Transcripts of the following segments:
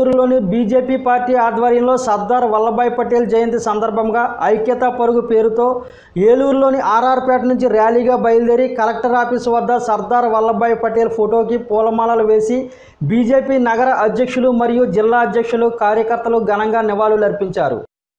ఏలూరులోని BJP party ఆధ్వర్యంలో సర్దార్ వల్లభాయ్ పటేల్ జయంతి సందర్భంగా ఐక్యతా పరుగు పేరుతో ఏలూరులోని ఆర్ఆర్పేట నుంచి ర్యాలీగా బయలుదేరి కలెక్టర్ ఆఫీసు వద్ద సర్దార్ వల్లభాయ్ పటేల్ ఫోటోకి పూలమాలలు వేసి బీజేపీ నగర అధ్యక్షులు మరియు జిల్లా అధ్యక్షులు కార్యకర్తలు ఘనంగా నివాళులర్పించారు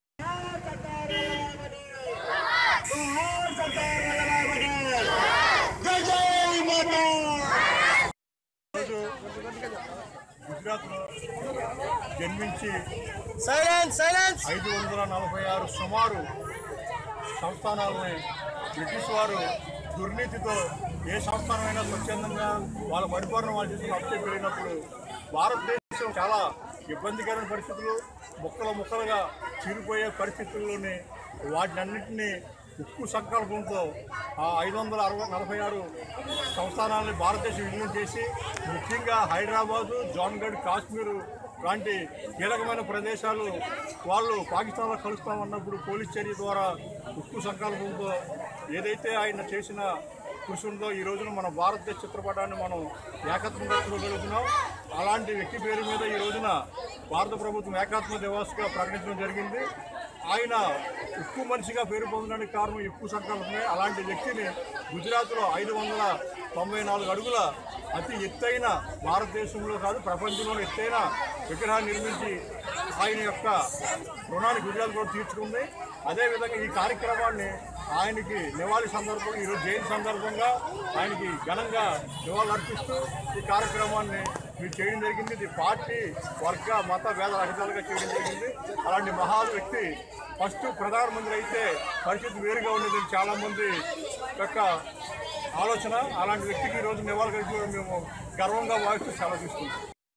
గుజరాత్లో జన్మించి సైలెన్స్ సైలెన్స్ ఐదు వందల నలభై ఆరు సుమారు సంస్థానాలని బ్రిటిష్ వారు దుర్నీతితో ఏ సంస్థానమైనా స్వచ్ఛందంగా వాళ్ళ పరిపాలన వాళ్ళు చేసిన అప్పు వెళ్ళినప్పుడు భారతదేశం చాలా ఇబ్బందికరమైన పరిస్థితులు ముక్కలు ముక్కలుగా చీలిపోయే పరిస్థితుల్లోనే వాటినన్నింటినీ ఉక్కు సంకల్పంతో ఆ ఐదు వందల అరవై నలభై ఆరు సంస్థానాలని భారతదేశం విలీనం చేసి ముఖ్యంగా హైదరాబాదు జాన్గఢ్ కాశ్మీరు లాంటి కీలకమైన ప్రదేశాలు వాళ్ళు పాకిస్తాన్లో కలుస్తామన్నప్పుడు పోలీస్ చర్య ద్వారా ఉక్కు సంకల్పంతో ఏదైతే ఆయన చేసిన కృషి ఉందో ఈ రోజున మన భారతదేశ చిత్రపటాన్ని మనం ఏకత్వంగా చూడగలుగుతున్నాం అలాంటి వ్యక్తి పేరు మీద ఈ రోజున భారత ప్రభుత్వం ఏకాత్మ దివాస్గా ప్రకటించడం జరిగింది ఆయన ఉక్కు మనిషిగా పేరు పొందడానికి కారణం ఈ ఉక్కు సంకల్పమే అలాంటి వ్యక్తిని గుజరాత్లో ఐదు వందల తొంభై నాలుగు అడుగుల అతి ఎత్తైన భారతదేశంలో కాదు ప్రపంచంలో ఎత్తైన విగ్రహాన్ని నిర్మించి ఆయన యొక్క రుణాన్ని గుజరాత్ కూడా తీర్చుకుంది అదేవిధంగా ఈ కార్యక్రమాన్ని ఆయనకి నివాళి సందర్భంగా ఈరోజు జయంతి సందర్భంగా ఆయనకి ఘనంగా నివాళులు అర్పిస్తూ ఈ కార్యక్రమాన్ని మీరు చేయడం జరిగింది ఇది పార్టీ వర్గ మత భేద రహితాలుగా చేయడం జరిగింది అలాంటి మహా వ్యక్తి ఫస్ట్ ప్రధానమంత్రి అయితే పరిస్థితి వేరుగా ఉండేది చాలా మంది యొక్క ఆలోచన అలాంటి వ్యక్తికి ఈ రోజు నివాళులు కలిసి మేము గర్వంగా భావిస్తూ సెలవు తీసుకుంటాం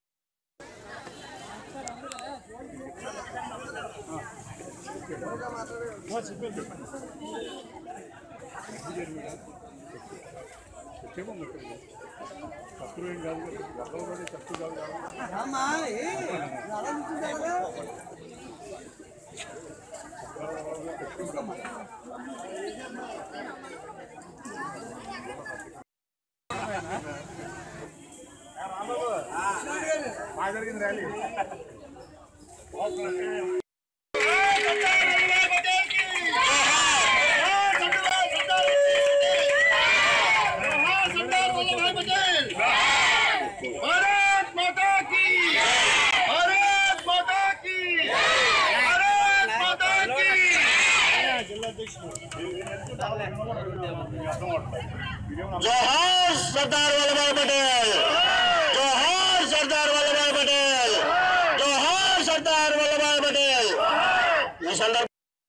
తక్కువ ఏం కాదు గతంలో కూడా తక్కువ కాదు కాదు బాగా జరిగింది ర్యాలీ भारत माता की भारत माता की भारत माता की जोहार सरदार वल्लभ भाई पटेल जोहार सरदार वल्लभ भाई पटेल जोहार सरदार वल्लभ भाई पटेल ఈ సందర్భ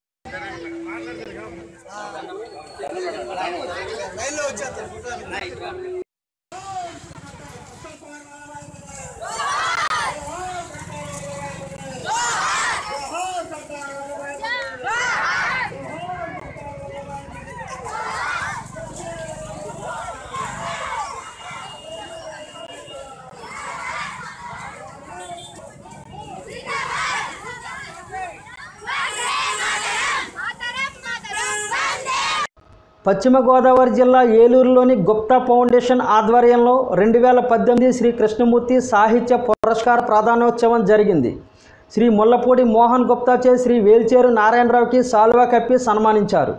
పశ్చిమ గోదావరి జిల్లా ఏలూరులోని గుప్తా ఫౌండేషన్ ఆధ్వర్యంలో రెండు వేల పద్దెనిమిది శ్రీ కృష్ణమూర్తి సాహిత్య పురస్కార ప్రధానోత్సవం జరిగింది శ్రీ ముల్లపూడి మోహన్ గుప్తాచే శ్రీ వేల్చేరు నారాయణరావుకి సాల్వా కప్పి సన్మానించారు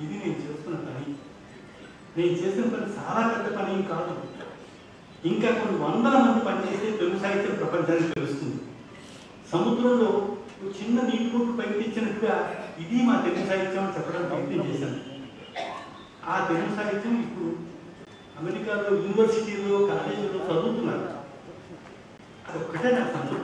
ఇది నేను చేస్తున్న పని నేను చేసిన పని చాలా పెద్ద పని ఏం కాదు ఇంకా కొన్ని వందల మంది పనిచేస్తే తెలుగు సాహిత్యం ప్రపంచానికి తెలుస్తుంది సముద్రంలో ఒక చిన్న నీటి బొట్టు పైకి తెచ్చినట్టుగా ఇది మా తెలుగు సాహిత్యం అని చెప్పడానికి ప్రయత్నం చేశాను ఆ తెలుగు సాహిత్యం ఇప్పుడు అమెరికాలో యూనివర్సిటీలో కాలేజీలో చదువుతున్నారు అదొక్కటే నాకు సంతోషం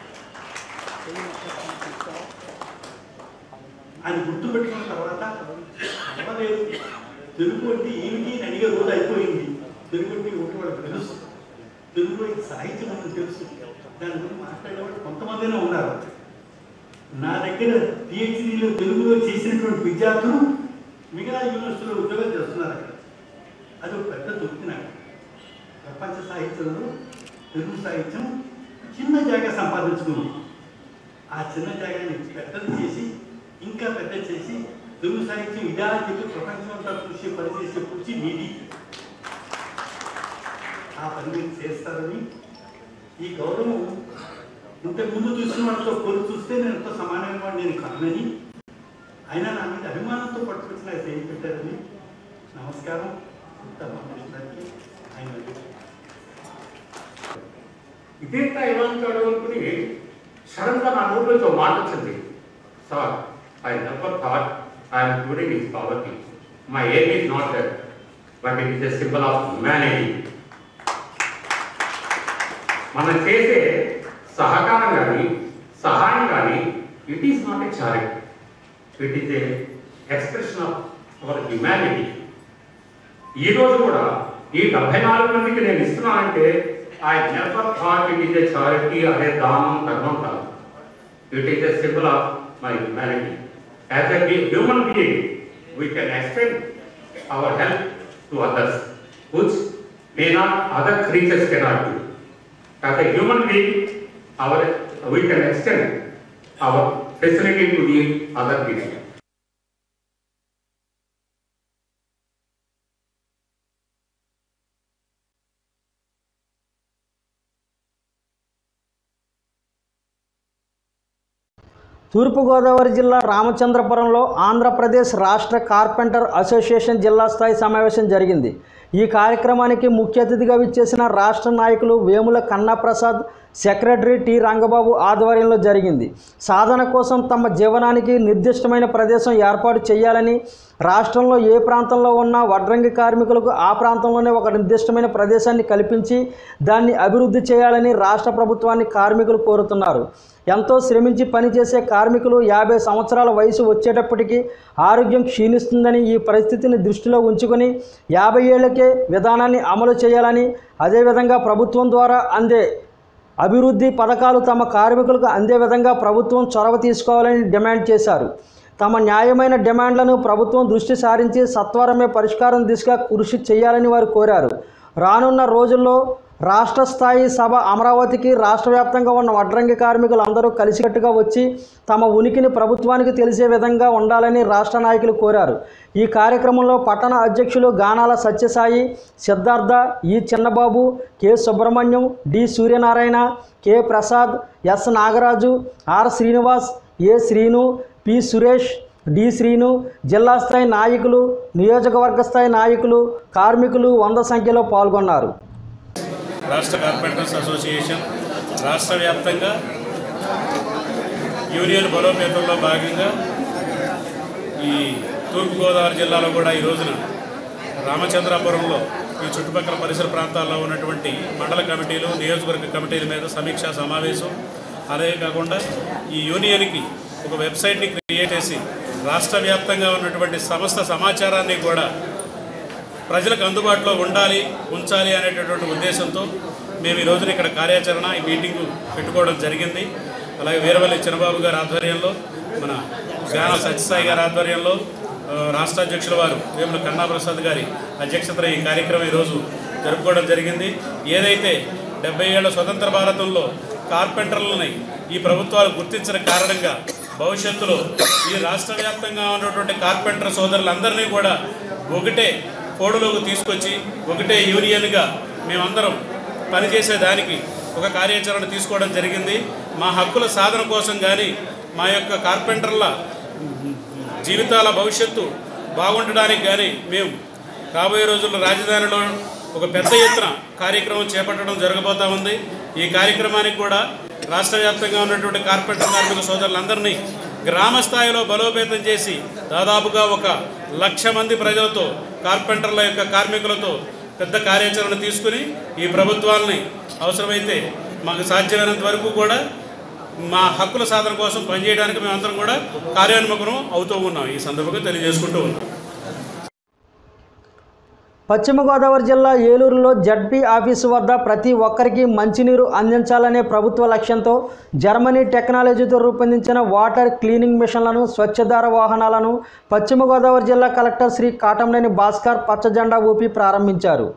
ఆయన గుర్తుపెట్టుకున్న తర్వాత అవ్వలేదు తెలుగు అంటే ఏమిటి అని అడిగే రోజు అయిపోయింది తెలుగు అంటే ఒకటి వాళ్ళకి తెలుసు తెలుగు అంటే సాహిత్యం అని తెలుసు దాని గురించి మాట్లాడేవాళ్ళు కొంతమందినే ఉన్నారు నా దగ్గర పిహెచ్డీలో తెలుగులో చేసినటువంటి విద్యార్థులు మిగతా యూనివర్సిటీలో ఉద్యోగాలు చేస్తున్నారు అక్కడ అది ఒక పెద్ద తృప్తి నాకు ప్రపంచ సాహిత్యంలో తెలుగు సాహిత్యం చిన్న జాగా సంపాదించుకుంది ఆ చిన్న జాగాని పెద్దది చేసి ఇంకా పెద్ద చేసి తెలుగు సాహిత్యం ఇదా అని చెప్పి ప్రపంచం అంతా కృషి పనిచేసే కృషి మీది ఆ పని మీరు చేస్తారని ఈ గౌరవం ఇంతకు ముందు చూసిన వాళ్ళతో పోలి చూస్తే నేను ఎంతో సమానమైన వాడు నేను కానని అయినా నా మీద అభిమానంతో పట్టుకొచ్చి నాకు చేయి పెట్టారని నమస్కారం ఉత్తమానికి ఆయన ఇదేంటా ఏమంటాడు అనుకుని సడన్ గా నా నోట్లోకి ఒక మాట వచ్చింది sir I never thought I'm during is poverty my aim is not that but it is a symbol of humanity మనం చేసే సహకారం కానీ సహాయం కానీ it is not a charity it is a expression of our humanity ఈ రోజు కూడా ఈ డెబ్బై నాలుగు మందికి నేను ఇస్తున్నానంటే I never thought it is a charity అదే దానం ధర్మం కాదు it is a symbol of my humanity as a human being we can extend our help to others which may not other creatures cannot do as a human being our we can extend our facility to the other people Thoorpu Godavari జిల్లా రామచంద్రపురంలో ఆంధ్రప్రదేశ్ రాష్ట్ర carpenter association జిల్లా స్థాయి సమావేశం జరిగింది ఈ కార్యక్రమానికి ముఖ్య అతిథిగా విచ్చేసిన రాష్ట్ర నాయకులు వేముల కన్నాప్రసాద్ సెక్రటరీ టి రంగబాబు ఆధ్వర్యంలో జరిగింది సాధన కోసం తమ జీవనానికి నిర్దిష్టమైన ప్రదేశం ఏర్పాటు చేయాలని రాష్ట్రంలో ఏ ప్రాంతంలో ఉన్న వడ్రంగి కార్మికులకు ఆ ప్రాంతంలోనే ఒక నిర్దిష్టమైన ప్రదేశాన్ని కల్పించి దాన్ని అభివృద్ధి చేయాలని రాష్ట్ర ప్రభుత్వాన్ని కార్మికులు కోరుతున్నారు ఎంతో శ్రమించి పనిచేసే కార్మికులు యాభై సంవత్సరాల వయసు వచ్చేటప్పటికి ఆరోగ్యం క్షీణిస్తుందని ఈ పరిస్థితిని దృష్టిలో ఉంచుకొని యాభై ఏళ్లకే విధానాన్ని అమలు చేయాలని అదేవిధంగా ప్రభుత్వం ద్వారా అందే అభివృద్ధి పథకాలు తమ కార్మికులకు అందే విధంగా ప్రభుత్వం చొరవ తీసుకోవాలని డిమాండ్ చేశారు తమ న్యాయమైన డిమాండ్లను ప్రభుత్వం దృష్టి సారించి సత్వరమే పరిష్కారం దిశగా కృషి చేయాలని వారు కోరారు రానున్న రోజుల్లో రాష్ట్ర స్థాయి సభ అమరావతికి రాష్ట్ర వ్యాప్తంగా ఉన్న వడ్రంగి కార్మికులు అందరూ కలిసికట్టుగా వచ్చి తమ ఉనికిని ప్రభుత్వానికి తెలిసే విధంగా ఉండాలని రాష్ట్ర నాయకులు కోరారు ఈ కార్యక్రమంలో పట్టణ అధ్యక్షులు గానాల Satyasai Siddhartha E Chinnababu K Subrahmanyam D Suryanarayana K Prasad S Nagaraju R Srinivas A Srinu P Suresh D Srinu జిల్లా స్థాయి నాయకులు నియోజకవర్గ స్థాయి నాయకులు కార్మికులు వంద సంఖ్యలో పాల్గొన్నారు రాష్ట్ర కార్పెంటర్స్ అసోసియేషన్ రాష్ట్ర వ్యాప్తంగా యూనియన్ బలోపేతంలో భాగంగా ఈ తూర్పుగోదావరి జిల్లాలో కూడా ఈ రోజున రామచంద్రాపురంలో ఈ చుట్టుపక్కల పరిసర ప్రాంతాల్లో ఉన్నటువంటి మండల కమిటీలు నియోజకవర్గ కమిటీల మీద సమీక్షా సమావేశం అదే కాకుండా ఈ యూనియన్కి ఒక వెబ్సైట్ని క్రియేట్ చేసి రాష్ట్ర వ్యాప్తంగా ఉన్నటువంటి సమస్త సమాచారాన్ని కూడా ప్రజలకు అందుబాటులో ఉండాలి ఉంచాలి అనేటటువంటి ఉద్దేశంతో మేము ఈ రోజున ఇక్కడ కార్యాచరణ ఈ మీటింగు పెట్టుకోవడం జరిగింది అలాగే వీరవల్లి చిన్నబాబు గారి ఆధ్వర్యంలో మన గాన సత్యసాయి గారి ఆధ్వర్యంలో ఆ, రాష్ట్ర అధ్యక్షుల వారు వేముల కన్నాప్రసాద్ గారి అధ్యక్షతన ఈ కార్యక్రమం ఈరోజు జరుపుకోవడం జరిగింది ఏదైతే డెబ్బై ఏళ్ల స్వతంత్ర భారతంలో కార్పెంటర్లని ఈ ప్రభుత్వాలు గుర్తించిన కారణంగా భవిష్యత్తులో ఈ రాష్ట్ర వ్యాప్తంగా ఉన్నటువంటి కార్పెంటర్ సోదరులందరినీ కూడా ఒకటే కోడులోకి తీసుకొచ్చి ఒకటే యూనియన్గా మేమందరం పనిచేసే దానికి ఒక కార్యాచరణ తీసుకోవడం జరిగింది మా హక్కుల సాధన కోసం కానీ మా యొక్క కార్పెంటర్ల జీవితాల భవిష్యత్తు బాగుండడానికి కానీ మేము రాబోయే రోజుల్లో రాజధానిలో ఒక పెద్ద ఎత్తున కార్యక్రమం చేపట్టడం జరగబోతా ఉంది ఈ కార్యక్రమానికి కూడా రాష్ట్ర వ్యాప్తంగా ఉన్నటువంటి కార్పెంటర్ కార్మిక సోదరులందరినీ గ్రామ స్థాయిలో బలోపేతం చేసి దాదాపుగా ఒక లక్ష మంది ప్రజలతో కార్పెంటర్ల యొక్క కార్మికులతో పెద్ద కార్యాచరణ తీసుకుని ఈ ప్రభుత్వాలని అవసరమైతే మాకు సాధ్యమైనంత వరకు కూడా మా హక్కుల సాధన కోసం పనిచేయడానికి మేమందరం కూడా కార్యోన్ముఖం అవుతూ ఉన్నాం ఈ సందర్భంగా తెలియజేసుకుంటూ ఉన్నాం పశ్చిమ గోదావరి జిల్లా ఏలూరులో జడ్పీ ఆఫీసు వద్ద ప్రతి ఒక్కరికి మంచినీరు అందించాలనే ప్రభుత్వ లక్ష్యంతో జర్మనీ టెక్నాలజీతో రూపొందించిన వాటర్ క్లీనింగ్ మిషన్లను స్వచ్ఛధార వాహనాలను పశ్చిమ గోదావరి జిల్లా కలెక్టర్ శ్రీ కాటంనేని భాస్కర్ పచ్చజెండా ఊపి ప్రారంభించారు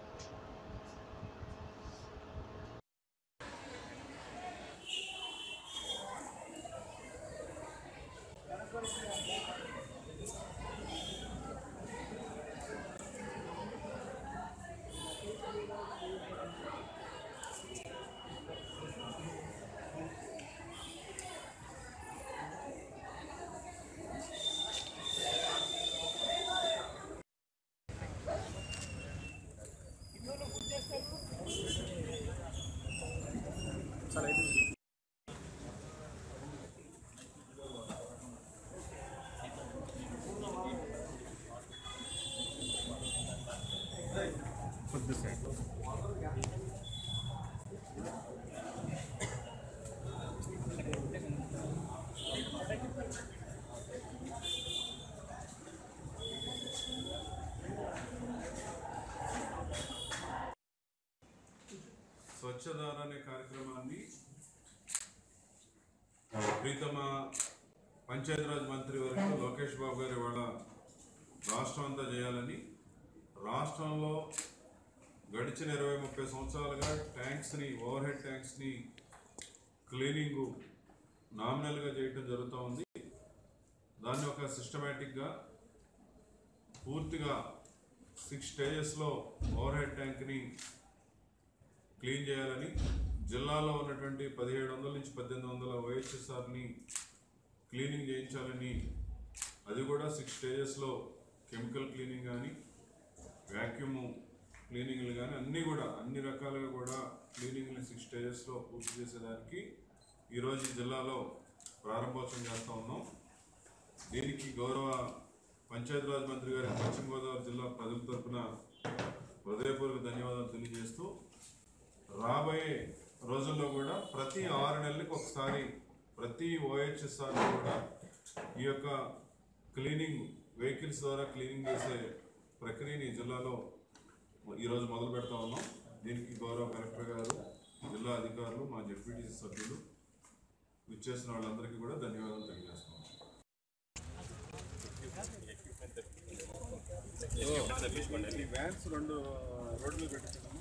స్వచ్ఛధార అనే కార్యక్రమాన్ని ప్రీతమ పంచాయతీరాజ్ మంత్రి వరకు లోకేష్ బాబు గారు ఇవాళ రాష్ట్రం అంతా చేయాలని రాష్ట్రంలో గడిచిన ఇరవై ముప్పై సంవత్సరాలుగా ట్యాంక్స్ని ఓవర్ హెడ్ ట్యాంక్స్ని క్లీనింగు నామినల్గా చేయటం జరుగుతూ ఉంది దాన్ని ఒక సిస్టమేటిక్గా పూర్తిగా సిక్స్ స్టేజెస్లో ఓవర్ హెడ్ ట్యాంక్ని క్లీన్ చేయాలని జిల్లాలో ఉన్నటువంటి పదిహేడు వందల నుంచి పద్దెనిమిది వందల వైఎస్ఎస్ఆర్ని క్లీనింగ్ చేయించాలని అది కూడా సిక్స్ స్టేజెస్లో కెమికల్ క్లీనింగ్ కానీ వ్యాక్యూమ్ క్లీనింగ్లు కానీ అన్నీ కూడా అన్ని రకాలుగా కూడా క్లీనింగ్ని సిక్స్ స్టేజెస్లో పూర్తి చేసేదానికి ఈరోజు ఈ జిల్లాలో ప్రారంభోత్సవం చేస్తూ ఉన్నాం దీనికి గౌరవ పంచాయతీరాజ్ మంత్రి గారి పశ్చిమ గోదావరి జిల్లా ప్రజల తరపున హృదయపూర్వక ధన్యవాదాలు తెలియజేస్తూ రాబోయే రోజుల్లో కూడా ప్రతి ఆరు నెలలకు ఒకసారి ప్రతి ఓహెచ్ఎస్ఆర్ కూడా ఈ యొక్క క్లీనింగ్ వెహికల్స్ ద్వారా క్లీనింగ్ చేసే ప్రక్రియని జిల్లాలో ఈరోజు మొదలు పెడతా ఉన్నాం దీనికి గౌరవ కలెక్టర్ గారు జిల్లా అధికారులు మా జెడ్పీటీసీ సభ్యులు విచ్చేసిన వాళ్ళందరికీ కూడా ధన్యవాదాలు తెలియజేస్తున్నాం వ్యాన్స్ రెండు రోడ్డు మీద పెట్టించాము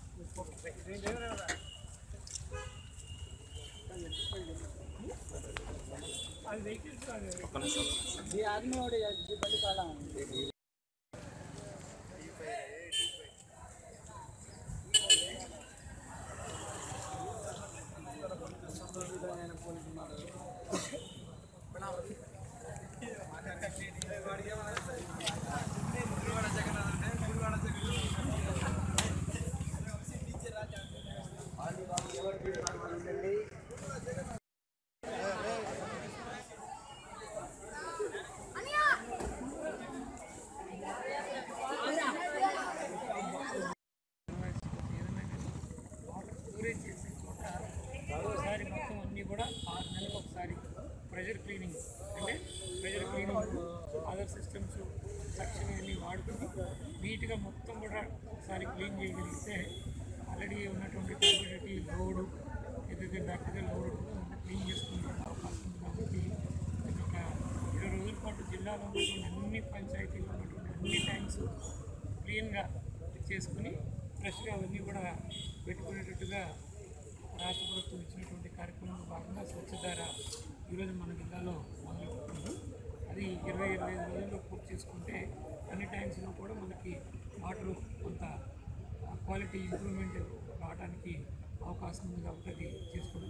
స్టోరేజ్ చేసే చోట ఒకసారి మొత్తం అన్నీ కూడా ఆరు నెలలకు ఒకసారి ప్రెషర్ క్లీనింగ్ అంటే pressure cleaning other systems suction ఇవన్నీ వాడుకుని నీట్గా మొత్తం కూడా ఒకసారి క్లీన్ చేయగలిగితే ఆల్రెడీ ఉన్నటువంటి కమ్యూనిటీ లోడ్ ఏదైతే బ్యాక్టీరియల్ లోడ్ క్లీన్ చేసుకునే అవకాశం ఉంది కాబట్టి ఇది ఒక ఇరవై రోజుల పాటు జిల్లాలో ఉన్నటువంటి అన్ని పంచాయతీల్లో ఉన్నటువంటి అన్ని ట్యాంక్స్ క్లీన్గా చేసుకుని ఫ్రెష్గా అవన్నీ కూడా పెట్టుకునేటట్టుగా రాష్ట్ర ప్రభుత్వం ఇచ్చినటువంటి కార్యక్రమంలో భాగంగా స్వచ్ఛధార ఈరోజు మన జిల్లాలో మొదలుపెట్టింది అది ఇరవై ఇరవై ఐదు రోజుల్లో పూర్తి చేసుకుంటే అన్ని ట్యాంక్స్లో కూడా మనకి వాటర్ కొంత క్వాలిటీ ఇంప్రూవ్మెంట్ రావడానికి అవకాశం ఉంది కాబట్టి అది చేసుకోవడం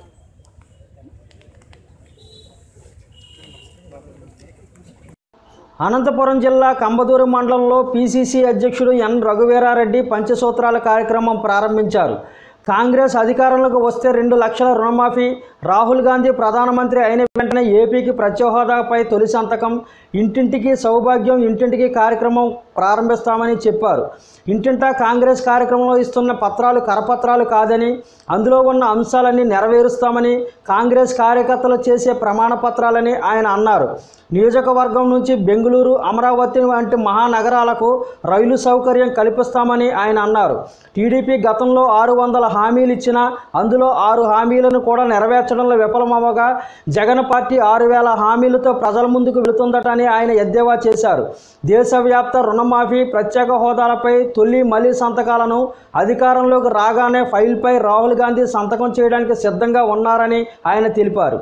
జరుగుతుంది. అనంతపురం జిల్లా కంబదూరు మండలంలో పీసీసీ అధ్యక్షుడు ఎన్ రఘువీరారెడ్డి పంచసూత్రాల కార్యక్రమం ప్రారంభించారు కాంగ్రెస్ అధికారంలోకి వస్తే రెండు లక్షల రుణమాఫీ రాహుల్ గాంధీ ప్రధానమంత్రి అయిన వెంటనే ఏపీకి ప్రత్యేక హోదాపై తొలి సంతకం ఇంటింటికి సౌభాగ్యం ఇంటింటికి కార్యక్రమం ప్రారంభిస్తామని చెప్పారు ఇంటింటా కాంగ్రెస్ కార్యక్రమంలో ఇస్తున్న పత్రాలు కరపత్రాలు కాదని అందులో ఉన్న అంశాలన్నీ నెరవేరుస్తామని కాంగ్రెస్ కార్యకర్తలు చేసే ప్రమాణ పత్రాలని ఆయన అన్నారు నియోజకవర్గం నుంచి బెంగళూరు అమరావతి వంటి మహానగరాలకు రైలు సౌకర్యం కల్పిస్తామని ఆయన అన్నారు టీడీపీ గతంలో ఆరు వందల హామీలు ఇచ్చినా అందులో ఆరు హామీలను కూడా నెరవేర్చడంలో విఫలమవ్వగా జగన్ పార్టీ ఆరు వేల హామీలతో ప్రజల ముందుకు వెళుతుందటని ఆయన ఎద్దేవా చేశారు దేశవ్యాప్త రుణమాఫీ ప్రత్యేక హోదాలపై తొలి మలి సంతకాలను అధికారంలోకి రాగానే ఫైల్పై రాహుల్ గాంధీ సంతకం చేయడానికి సిద్ధంగా ఉన్నారని ఆయన తెలిపారు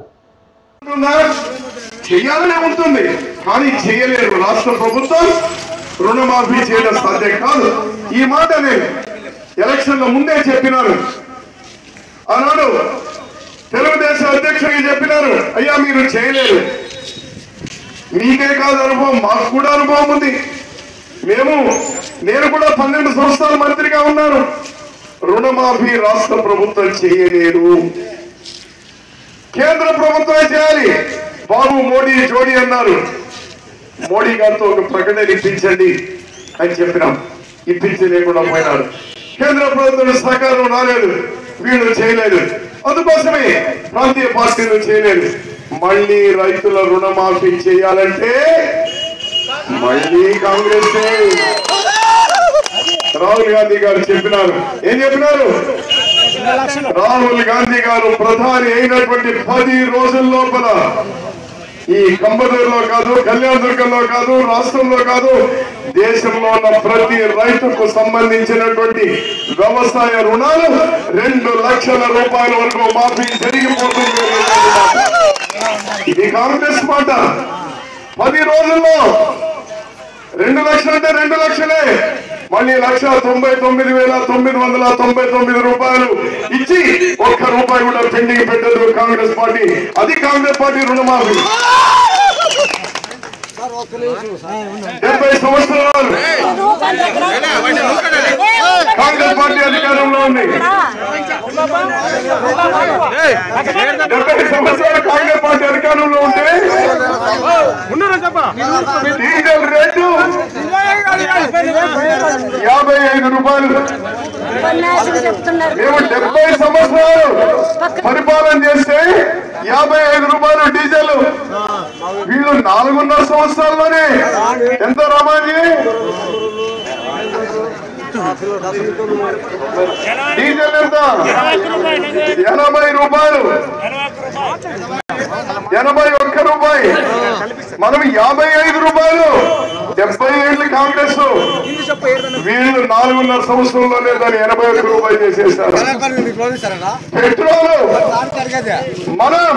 చేయాలనే ఉంటుంది కానీ చేయలేరు రాష్ట్ర ప్రభుత్వం రుణమాఫీ చేయడం సాధ్యం కాదు ఈ మాట నేను ఎలక్షన్ లో ముందే చెప్పినాను ఆనాడు తెలుగుదేశం అధ్యక్షుడికి చెప్పినారు అయ్యా మీరు చేయలేరు మీకే కాదు అనుభవం మాకు కూడా అనుభవం ఉంది మేము నేను కూడా పన్నెండు సంవత్సరాల మంత్రిగా ఉన్నాను రుణమాఫీ రాష్ట్ర ప్రభుత్వం చేయలేరు కేంద్ర ప్రభుత్వమే చేయాలి బాబు మోడీ జోడీ అన్నారు మోడీ గారితో ఒక ప్రకటన ఇప్పించండి అని చెప్పినాం ఇప్పించలేకుండా పోయినారు కేంద్ర ప్రభుత్వం సహకారం రాలేదు వీళ్ళు చేయలేదు అందుకోసమే ప్రాంతీయ పార్టీలు చేయలేదు మళ్ళీ రైతుల రుణమాఫీ చేయాలంటే మళ్ళీ కాంగ్రెస్ రాహుల్ గాంధీ గారు చెప్పినారు ఏం చెప్పినారు రాహుల్ గాంధీ గారు ప్రధాని అయినటువంటి పది రోజుల లోపల ఈ కంబదూరులో కాదు కళ్యాణదుర్గంలో కాదు రాష్ట్రంలో కాదు దేశంలో ఉన్న ప్రతి రైతుకు సంబంధించినటువంటి వ్యవసాయ రుణాలు రెండు లక్షల రూపాయల వరకు మాఫీ జరిగిపోతుంది ఇది కాంగ్రెస్ మాట పది రోజుల్లో రెండు లక్షలు అంటే రెండు లక్షలే మళ్ళీ లక్ష తొంభై తొమ్మిది వేల తొమ్మిది వందల తొంభై తొమ్మిది రూపాయలు ఇచ్చి ఒక్క రూపాయి కూడా పెండింగ్ పెట్టదు కాంగ్రెస్ పార్టీ అది కాంగ్రెస్ పార్టీ రుణమాఫీ డెబ్బై సంవత్సరాలు కాంగ్రెస్ పార్టీ అధికారంలో ఉంది డెబ్బై సంవత్సరాలు కాంగ్రెస్ పార్టీ అధికారంలో ఉంటే డీజిల్ రేటు యాభై ఐదు రూపాయలు మేము డెబ్బై సంవత్సరాలు పరిపాలన చేస్తే యాభై ఐదు రూపాయలు డీజిల్ వీళ్ళు నాలుగున్నర సంవత్సరాల్లోనే ఎంత రామాజీ డీజిల్ ఎంత ఎనభై రూపాయలు ఎనభై ఒక్క రూపాయి మనం యాభై ఐదు రూపాయలు డెబ్బై ఏళ్ళు కాంగ్రెస్ వీళ్ళు నాలుగున్నర సంవత్సరంలోనే దాన్ని ఎనభై ఒక్క రూపాయలు చేసేసారు పెట్రోల్ మనం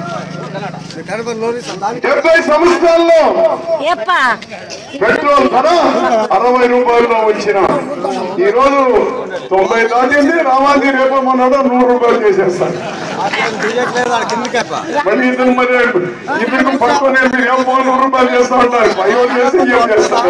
డెబ్బై సంవత్సరాల్లో పెట్రోల్ ధర అరవై రూపాయల్లో వచ్చిన ఈ రోజు తొంభై దాటింది రావాలి రేపు మొన్నడు నూరు రూపాయలు చేసేస్తాను మళ్ళీ ఇతను మరి ఇద్దరు పట్టుకొని మీరు ఏం పో నూరు రూపాయలు చేస్తా ఉంటారు పైన చేసి ఏం చేస్తారు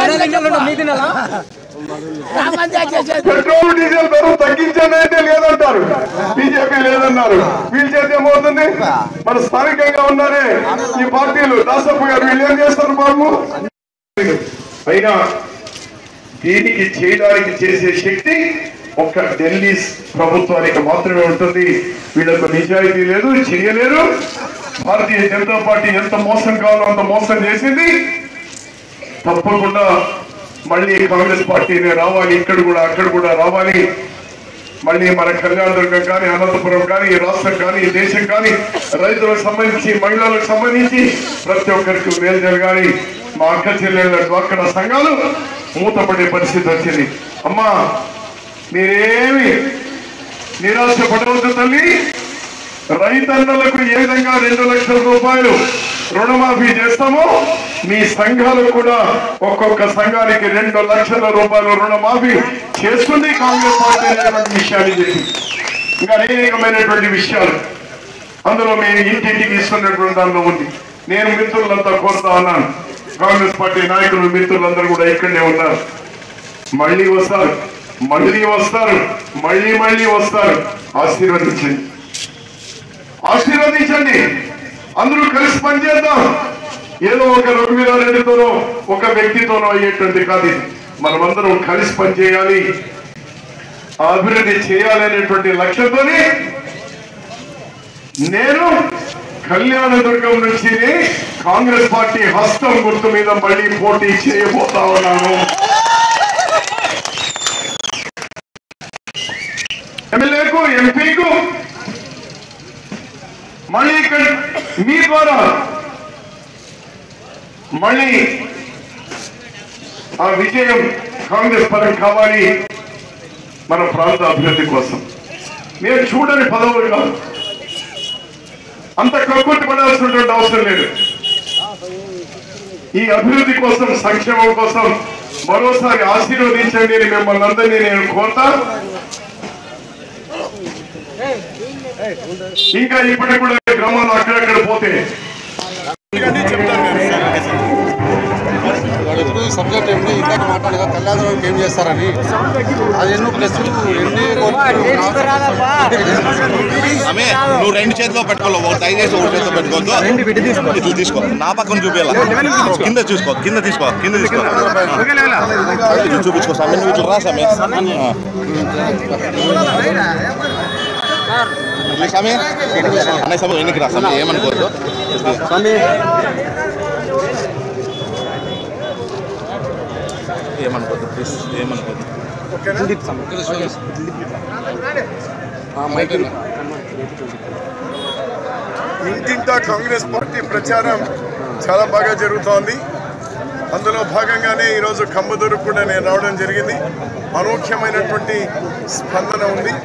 పెట్రోల్ డీజిల్ ధర తగ్గించండి అంటే లేదంటారు బీజేపీ లేదన్నారు వీళ్ళు చేతి ఏమవుతుంది మన స్థానికంగా ఉన్నారే ఈ పార్టీలు దాసప్ప గారు వీళ్ళు ఏం చేస్తారు బాబు అయినా దీనికి చేయడానికి చేసే శక్తి ఒక్క ఢిల్లీ ప్రభుత్వానికి మాత్రమే ఉంటుంది వీళ్ళకు నిజాయితీ లేదు చేయలేరు భారతీయ జనతా పార్టీ ఎంత మోసం కావాలో అంత మోసం చేసింది తప్పకుండా మళ్ళీ కాంగ్రెస్ పార్టీనే రావాలి ఇక్కడ కూడా అక్కడ కూడా రావాలి మళ్ళీ మన కళ్యాణదుర్గం కానీ అనంతపురం కానీ ఈ రాష్ట్రం కానీ ఈ దేశం కానీ రైతులకు సంబంధించి మహిళలకు సంబంధించి ప్రతి ఒక్కరికి మేలు జరగాలి మా అక్క చెల్లెళ్ళ డ్వాక్రా సంఘాలు మూతపడే పరిస్థితి వచ్చింది అమ్మా మీరేమి నిరాశ పడవద్దు తల్లి రైతన్నలకు ఏ విధంగా రెండు లక్షల రూపాయలు రుణమాఫీ చేస్తామో మీ సంఘాలకు కూడా ఒక్కొక్క సంఘానికి రెండు లక్షల రూపాయలు రుణమాఫీ చేస్తుంది కాంగ్రెస్ పార్టీ అనేటువంటి విషయాన్ని చెప్పి ఇంకా అనేకమైనటువంటి విషయాలు అందులో మేము ఇంటింటికి ఇస్తున్నటువంటి దానిలో ఉంది నేను మిత్రులంతా కోరుతా ఉన్నాను కాంగ్రెస్ పార్టీ నాయకులు మిత్రులందరూ కూడా ఇక్కడనే ఉన్నారు మళ్ళీ వస్తారు మళ్ళీ వస్తారు మళ్ళీ మళ్ళీ వస్తారు ఆశీర్వదించండి ఆశీర్వదించండి అందరూ కలిసి పనిచేద్దాం ఏదో ఒక రఘువీరారెడ్డితోనో ఒక వ్యక్తితోనో అయ్యేటువంటి కాదు ఇది. మనమందరం కలిసి పనిచేయాలి ఆ అభివృద్ధి చేయాలనేటువంటి లక్ష్యంతోనే నేను కళ్యాణదుర్గం నుంచి కాంగ్రెస్ పార్టీ హస్తం గుర్తు మీద మళ్ళీ పోటీ చేయబోతా ఉన్నాను ఎమ్మెల్యేకు ఎంపీకు మళ్ళీ ఇక్కడ మీ ద్వారా మళ్ళీ ఆ విజయం కాంగ్రెస్ పరం కావాలి మన ప్రాంత అభివృద్ధి కోసం నేను చూడని పదవులు కాదు అంత కక్కుర్తి పడాల్సినటువంటి అవసరం లేదు ఈ అభివృద్ధి కోసం సంక్షేమం కోసం మరోసారి ఆశీర్వదించండి అని మిమ్మల్ని అందరినీ నేను కోరుతా ఇంకా ఇప్పటికి కూడా గ్రామాలు అక్కడక్కడ పోతే సబ్జెక్ట్ ఏమి ఇందాక మాట్లాడగా కళ్యాణం ఏం చేస్తారని అది ఎన్నో ప్లస్ ఎన్ని ఆమె నువ్వు రెండు చేతిలో పెట్టుకోవాలి ఒక దయచేసి ఒక చేతిలో పెట్టుకోవద్దు ఇట్లా తీసుకో నా పక్కన చూపించాల కింద చూసుకో కింద తీసుకో కింద తీసుకో ఇట్లా చూపించుకో సమయం నువ్వు ఇట్లా రా సమయం సమయం అనే సమయం ఎన్నికి రా సమయం ఏమనుకోవద్దు ఏమనుకోవద్దు ప్లీజ్ ఏమనుకోవద్దు ఇంటింటా కాంగ్రెస్ పార్టీ ప్రచారం చాలా బాగా జరుగుతోంది అందులో భాగంగానే ఈరోజు కంబదూరు కూడా నేను రావడం జరిగింది అనూఖ్యమైనటువంటి స్పందన ఉంది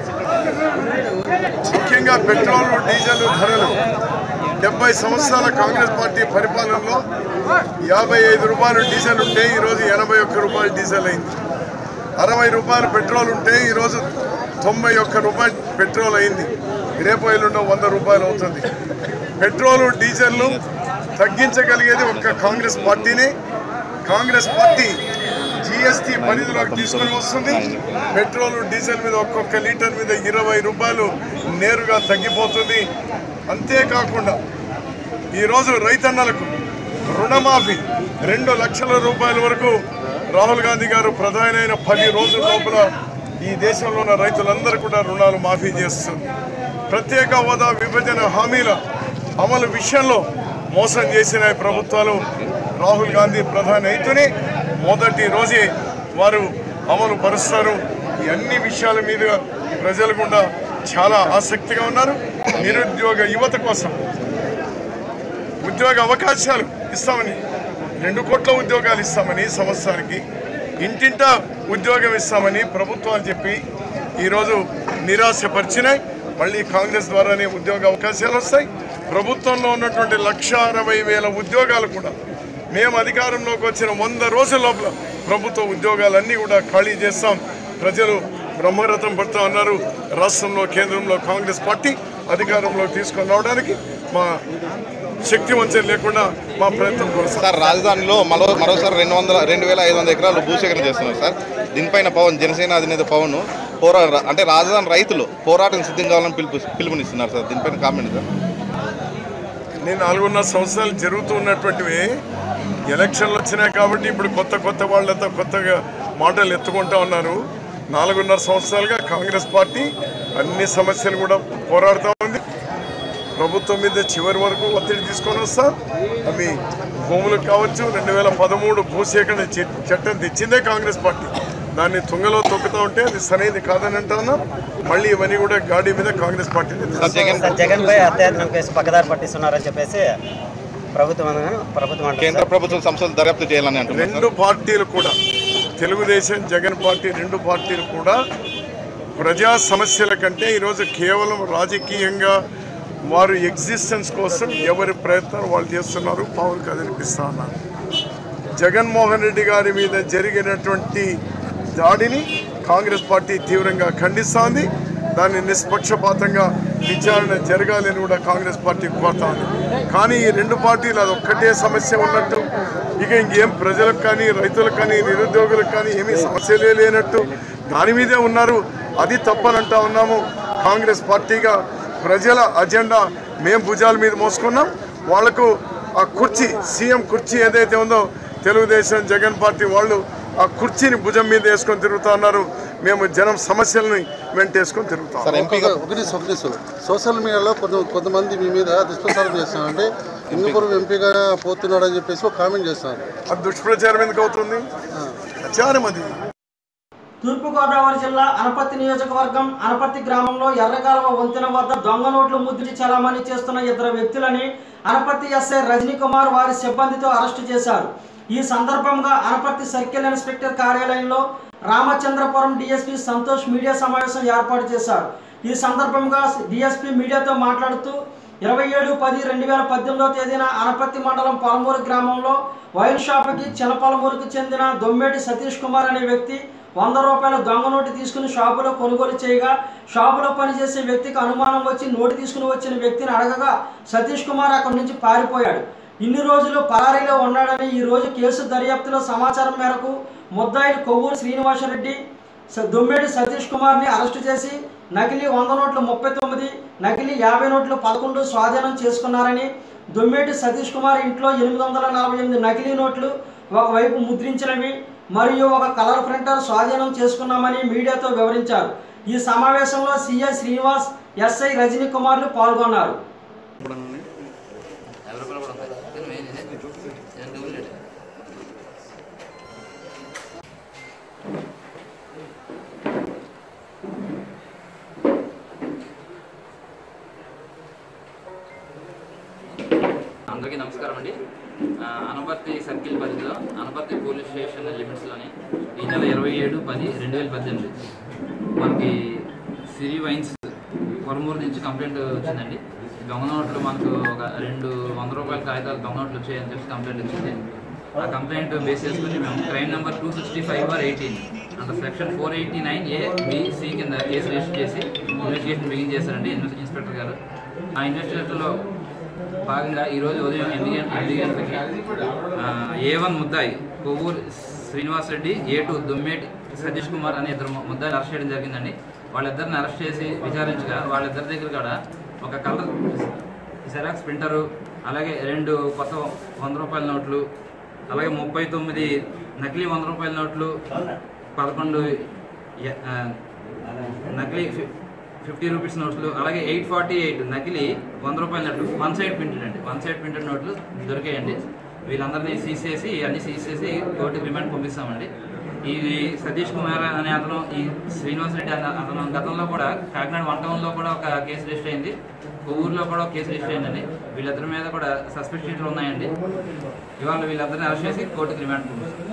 ముఖ్యంగా పెట్రోల్ డీజిల్ ధరలు డెబ్బై సంవత్సరాల కాంగ్రెస్ పార్టీ పరిపాలనలో యాభై ఐదు రూపాయలు డీజిల్ ఉంటే ఈరోజు ఎనభై ఒక్క రూపాయలు డీజిల్ అయింది అరవై రూపాయలు పెట్రోల్ ఉంటే ఈరోజు తొంభై ఒక్క రూపాయలు పెట్రోల్ అయింది రేపు ఎల్లుండో వంద రూపాయలు అవుతుంది పెట్రోల్ డీజిల్ను తగ్గించగలిగేది ఒక్క కాంగ్రెస్ పార్టీనే కాంగ్రెస్ పార్టీ జిఎస్టీ పరిధిలోకి తీసుకొని వస్తుంది పెట్రోల్ డీజిల్ మీద ఒక్కొక్క లీటర్ మీద ఇరవై రూపాయలు నేరుగా తగ్గిపోతుంది అంతేకాకుండా ఈరోజు రైతన్నలకు రుణమాఫీ రెండు లక్షల రూపాయల వరకు రాహుల్ గాంధీ గారు ప్రధాని అయిన పది రోజుల లోపల ఈ దేశంలో ఉన్న రైతులందరూ కూడా రుణాలు మాఫీ చేస్తుంది ప్రత్యేక హోదా విభజన హామీల అమలు విషయంలో మోసం చేసిన ఈ ప్రభుత్వాలు రాహుల్ గాంధీ ప్రధాని అయితేనే మొదటి రోజే వారు అమలు పరుస్తారు ఈ అన్ని విషయాల మీద ప్రజలు కూడా చాలా ఆసక్తిగా ఉన్నారు నిరుద్యోగ యువత కోసం ఉద్యోగ అవకాశాలు ఇస్తామని రెండు కోట్ల ఉద్యోగాలు ఇస్తామని సంవత్సరానికి ఇంటింటా ఉద్యోగం ఇస్తామని ప్రభుత్వాలు చెప్పి ఈరోజు నిరాశపరిచినాయి మళ్ళీ కాంగ్రెస్ ద్వారానే ఉద్యోగ అవకాశాలు వస్తాయి ప్రభుత్వంలో ఉన్నటువంటి లక్ష అరవై వేల ఉద్యోగాలు కూడా మేము అధికారంలోకి వచ్చిన వంద రోజుల లోపల ప్రభుత్వ ఉద్యోగాలన్నీ కూడా ఖాళీ చేస్తాం ప్రజలు బ్రహ్మరథం పడుతూ ఉన్నారు రాష్ట్రంలో కేంద్రంలో కాంగ్రెస్ పార్టీ అధికారంలోకి తీసుకొని రావడానికి మా శక్తి వంచన లేకుండా మా ప్రయత్నం కొనసాగుతుంది సార్ రాజధానిలో మరో మరోసారి రెండు వందల రెండు వేల ఐదు వందల ఎకరాలు భూసేకరణ చేస్తున్నారు సార్ దీనిపైన పవన్ జనసేన అధినేత పవన్ పోరా అంటే రాజధాని రైతులు పోరాటం సిద్ధం కావాలని పిలుపు పిలుపునిస్తున్నారు సార్ దీనిపైన కామెంట్ సార్ నేను నాలుగున్నర సంవత్సరాలు జరుగుతూ ఉన్నటువంటివి ఎలక్షన్లు వచ్చినాయి కాబట్టి ఇప్పుడు కొత్త కొత్త వాళ్ళతో కొత్తగా మాటలు ఎత్తుకుంటా ఉన్నారు నాలుగున్నర సంవత్సరాలుగా కాంగ్రెస్ పార్టీ అన్ని సమస్యలు కూడా పోరాడుతూ ఉంది ప్రభుత్వం మీద చివరి వరకు ఒత్తిడి తీసుకొని వస్తాం అవి భూములు కావచ్చు రెండు వేల పదమూడు భూసేకరణ చ- చట్టం తెచ్చిందే కాంగ్రెస్ పార్టీ దాన్ని తుంగలో తొక్కుతూ ఉంటే అది సరైనది కాదని అంటున్నాం మళ్ళీ ఇవన్నీ కూడా గాడి మీద కాంగ్రెస్ పార్టీ జగన్ సార్ జగన్ పై అత్యాచారం కేసు పక్కదారి పట్టిస్తున్నారని చెప్పేసి ప్రభుత్వం అనగానే ప్రభుత్వం అంటుంది కేంద్ర ప్రభుత్వం సంస్థలు దర్యాప్తు చేయాలని అంటున్నారు రెండు పార్టీలు కూడా తెలుగుదేశం జగన్ పార్టీ రెండు పార్టీలు కూడా ప్రజా సమస్యల కంటే ఈరోజు కేవలం రాజకీయంగా వారు ఎగ్జిస్టెన్స్ కోసం ఎవరి ప్రయత్నాలు వాళ్ళు చేస్తున్నారు పవన్ కదిలిపిస్తా ఉన్నారు జగన్మోహన్ రెడ్డి గారి మీద జరిగినటువంటి దాడిని కాంగ్రెస్ పార్టీ తీవ్రంగా ఖండిస్తోంది దాన్ని నిష్పక్షపాతంగా విచారణ జరగాలని కూడా కాంగ్రెస్ పార్టీ కోరుతా ఉంది కానీ ఈ రెండు పార్టీలు అది ఒక్కటే సమస్య ఉన్నట్టు ఇక ఇంకేం ప్రజలకు కానీ రైతులకు కానీ నిరుద్యోగులకు కానీ ఏమీ సమస్యలే లేనట్టు దాని మీదే ఉన్నారు అది తప్పనంటా ఉన్నాము కాంగ్రెస్ పార్టీగా ప్రజల అజెండా మేము భుజాల మీద మోసుకున్నాం వాళ్లకు ఆ కుర్చీ సీఎం కుర్చీ ఏదైతే ఉందో తెలుగుదేశం జగన్ పార్టీ వాళ్ళు ఆ కుర్చీని భుజం మీద వేసుకొని తిరుగుతా ఉన్నారు మేము జనం సమస్యల్ని వెంటేసుకొని తిరుగుతాం ఒక- ఒకటి ఒకటి సో- సోషల్ మీడియాలో కొంత కొంతమంది మీ మీద దుష్ప్రచారం చేస్తున్నారు అంటే హిందూపురం ఎంపీగా పోతున్నాడు అని చెప్పేసి ఒక కామెంట్ చేస్తున్నారు అది దుష్ప్రచారం ఎందుకు అవుతుంది ప్రచారం అది తూర్పుగోదావరి జిల్లా అనపర్తి నియోజకవర్గం అనపర్తి గ్రామంలో ఎర్రకాలువ వంతెన వద్ద దొంగ నోట్లు ముద్రించి చలామణి చేస్తున్న ఇద్దరు వ్యక్తులని అనపర్తి ఎస్ఐ రజనీ కుమార్ వారి సిబ్బందితో అరెస్టు చేశారు ఈ సందర్భంగా అనపర్తి సర్కిల్ ఇన్స్పెక్టర్ కార్యాలయంలో రామచంద్రపురం డిఎస్పీ సంతోష్ మీడియా సమావేశం ఏర్పాటు చేశారు ఈ సందర్భంగా డిఎస్పీ మీడియాతో మాట్లాడుతూ ఇరవై ఏడు పది రెండు వేల పద్దెనిమిదవ తేదీన అనపర్తి మండలం పొలమూరు గ్రామంలో వైన్ షాపుకి చినపలమూరుకు చెందిన దొమ్మేటి సతీష్ కుమార్ అనే వ్యక్తి వంద రూపాయల దొంగ నోటు తీసుకుని షాపులో కొనుగోలు చేయగా షాపులో పనిచేసే వ్యక్తికి అనుమానం వచ్చి నోటు తీసుకుని వచ్చిన వ్యక్తిని అడగగా సతీష్ కుమార్ అక్కడి నుంచి పారిపోయాడు ఇన్ని రోజులు పరారీలో ఉన్నాడని ఈ రోజు కేసు దర్యాప్తులో సమాచారం మేరకు ముద్దాయిలు కొవ్వూరు శ్రీనివాసరెడ్డి స- దొమ్మేటి సతీష్ కుమార్ని అరెస్టు చేసి నకిలీ వంద నోట్లు ముప్పై తొమ్మిది నకిలీ యాభై నోట్లు పదకొండు స్వాధీనం చేసుకున్నారని దొమ్మేటి సతీష్ కుమార్ ఇంట్లో ఎనిమిది వందల నలభై ఎనిమిది నకిలీ నోట్లు ఒకవైపు ముద్రించినవి మరియు ఒక కలర్ ప్రింటర్ స్వాధీనం చేసుకున్నామని మీడియాతో వివరించారు ఈ సమావేశంలో సిఐ శ్రీనివాస్ ఎస్ఐ రజనీ కుమార్లు పాల్గొన్నారు అందరికీ నమస్కారం అండి ఆ, అనపర్తి సర్కిల్ పరిధిలో అనపర్తి పోలీస్ స్టేషన్ లిమిట్స్లోని ఈ నెల ఇరవై ఏడు పది రెండు వేల పద్దెనిమిది మనకి సిరి వైన్స్ కొరమూరు నుంచి కంప్లైంట్ వచ్చిందండి దొంగ నోట్లు మనకు ఒక రెండు వంద రూపాయల కాగితాలు దొంగ నోట్లు వచ్చాయని చెప్పి కంప్లైంట్ వచ్చింది ఆ కంప్లైంట్ బేస్ చేసుకుని మేము crime number two sixty five R eighteen అంత section four eighty nine A BC కింద కేసు రిజిస్టర్ చేసి ఇన్వెస్టిగేషన్ బిగిన్ చేశారండి ఇన్వెస్ట్- ఇన్స్పెక్టర్ గారు ఆ ఇన్వెస్టిగేషన్లో భాగంగా ఈరోజు ఉదయం ఎనిమిది గంటల ఎనిమిది గంటలకి ఏ వన్ ముద్దాయి కొవ్వూరు శ్రీనివాస్ రెడ్డి ఏ టూ దుమ్మేటి సతీష్ కుమార్ అనే ఇద్దరు ము- ముద్దాయిలు అరెస్ట్ చేయడం జరిగిందండి వాళ్ళిద్దరిని అరెస్ట్ చేసి విచారించగా వాళ్ళిద్దరి దగ్గర కూడా ఒక కలర్ జెరాక్స్ ప్రింటరు అలాగే రెండు కొత్త వంద రూపాయల నోట్లు అలాగే ముప్పై తొమ్మిది నకిలీ వంద రూపాయల నోట్లు పదకొండు ఎ- ఆ, నకిలీ ఫి- ఫిఫ్టీ రూపీస్ నోట్లు అలాగే ఎయిట్ ఫార్టీ ఎయిట్ నకిలీ వంద రూపాయల నోట్లు వన్ సైడ్ ప్రింటెడ్ అండి వన్ సైడ్ ప్రింటెడ్ నోట్లు దొరికాయండి వీళ్ళందరినీ సీజ్ చేసి అన్ని సీజ్ చేసి కోర్టుకి రిమాండ్ పంపిస్తామండి ఈ సతీష్ కుమార్ అనే అతను ఈ శ్రీనివాస్ రెడ్డి అనే అతను గతంలో కూడా కాకినాడ వన్ టౌన్లో కూడా ఒక కేసు రిజిస్టర్ అయింది ఊర్లో కూడా ఒక కేసు రిజిస్టర్ అయిందండి వీళ్ళిద్దరి మీద కూడా సస్పెక్ట్ షీట్లు ఉన్నాయండి ఇవాళ వీళ్ళందరినీ అరెస్ట్ చేసి కోర్టుకి రిమాండ్ పంపిస్తాం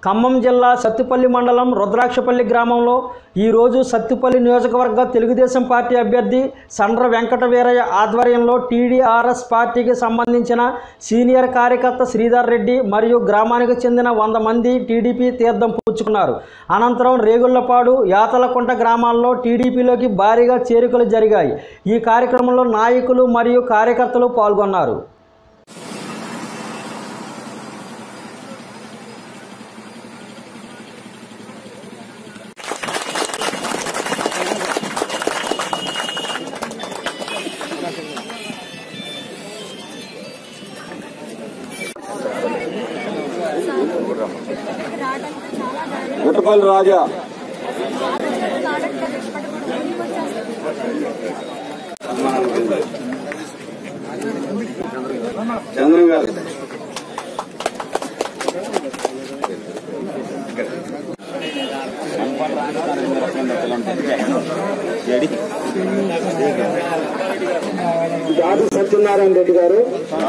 ఖమ్మం జిల్లా సత్తుపల్లి మండలం రుద్రాక్షపల్లి గ్రామంలో ఈరోజు సత్తుపల్లి నియోజకవర్గ తెలుగుదేశం పార్టీ అభ్యర్థి సండ్ర వెంకట వీరయ్య ఆధ్వర్యంలో టీడీఆర్ఎస్ పార్టీకి సంబంధించిన సీనియర్ కార్యకర్త శ్రీధర్ రెడ్డి మరియు గ్రామానికి చెందిన వంద మంది టీడీపీ తీర్థం పుచ్చుకున్నారు అనంతరం రేగుళ్లపాడు యాతలకుంట గ్రామాల్లో టీడీపీలోకి భారీగా చేరికలు జరిగాయి ఈ కార్యక్రమంలో నాయకులు మరియు కార్యకర్తలు పాల్గొన్నారు గుట్టపల్లి రాజా చంద్రం గారు జాతి సత్యనారాయణ రెడ్డి గారు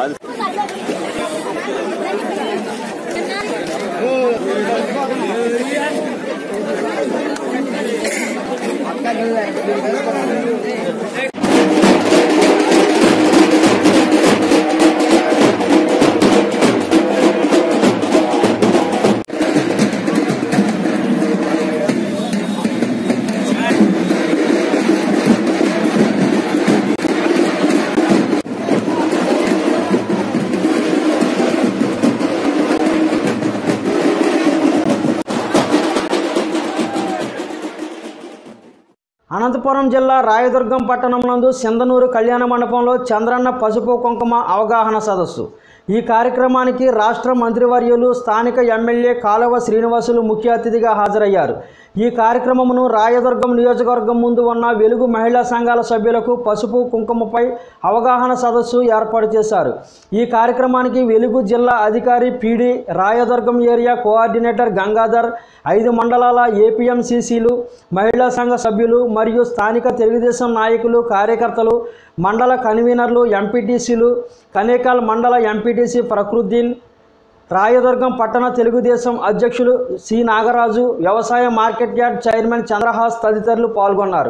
అనంతపురం జిల్లా రాయదుర్గం పట్టణం నందు సింధనూరు కళ్యాణ మండపంలో చంద్రన్న పసుపు కుంకుమ అవగాహన సదస్సు ఈ కార్యక్రమానికి రాష్ట్ర మంత్రివర్యులు స్థానిక ఎమ్మెల్యే కాలువ శ్రీనివాసులు ముఖ్య అతిథిగా హాజరయ్యారు ఈ కార్యక్రమమును రాయదుర్గం నియోజకవర్గం ముందు ఉన్న వెలుగు మహిళా సంఘాల సభ్యులకు పసుపు కుంకుమపై అవగాహన సదస్సు ఏర్పాటు చేశారు ఈ కార్యక్రమానికి వెలుగు జిల్లా అధికారి PD Rayadurgam area coordinator Gangadhar ఐదు మండలాల ఏపీఎంసీసీలు మహిళా సంఘ సభ్యులు మరియు స్థానిక తెలుగుదేశం నాయకులు కార్యకర్తలు మండల కన్వీనర్లు ఎంపీటీసీలు కనేకాల్ మండల ఎంపీటీసీ ఫక్రుద్దీన్ రాయదుర్గం పట్టణ తెలుగుదేశం అధ్యక్షులు సి నాగరాజు వ్యవసాయ మార్కెట్ యార్డ్ చైర్మన్ చంద్రహాస్ తదితరులు పాల్గొన్నారు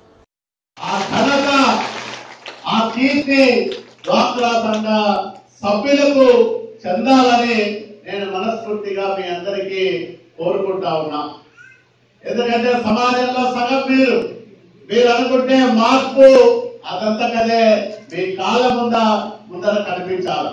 ఘనత ఆ కీర్తి డ్వాక్రా సంఘ సభ్యులకు చెందాలని నేను మనస్ఫూర్తిగా మీ అందరికీ కోరుకుంటా ఉన్నా ఎందుకంటే సమాజంలో సగం మీరు మీరు అనుకుంటే మార్పు అదంతకదే మీ కాళ్ళ ముంద ముందర కనిపించాలి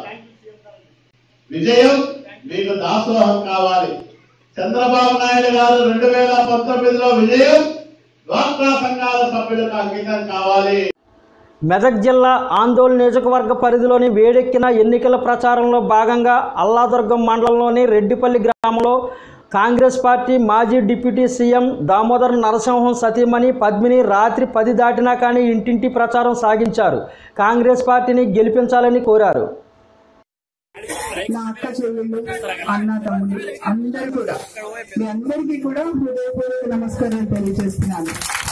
విజయం మీకు దాసోహం కావాలి చంద్రబాబు నాయుడు గారు రెండు వేల పంతొమ్మిదిలో విజయం డ్వాక్రా సంఘాల సభ్యులకు అంకితం కావాలి మెదక్ జిల్లా ఆందోళన నియోజకవర్గ పరిధిలోని వేడెక్కిన ఎన్నికల ప్రచారంలో భాగంగా అల్లాదుర్గం మండలంలోని రెడ్డిపల్లి గ్రామంలో కాంగ్రెస్ పార్టీ మాజీ డిప్యూటీ సీఎం దామోదర్ నరసింహం సతీమణి పద్మిని రాత్రి పది దాటినా కానీ ఇంటింటి ప్రచారం సాగించారు కాంగ్రెస్ పార్టీని గెలిపించాలని కోరారు నా అక్క చెల్లెళ్ళు అన్న తమ్ముడు అందరు కూడా మీ అందరికీ కూడా హృదయపూర్వక నమస్కారాలు తెలియజేస్తున్నాను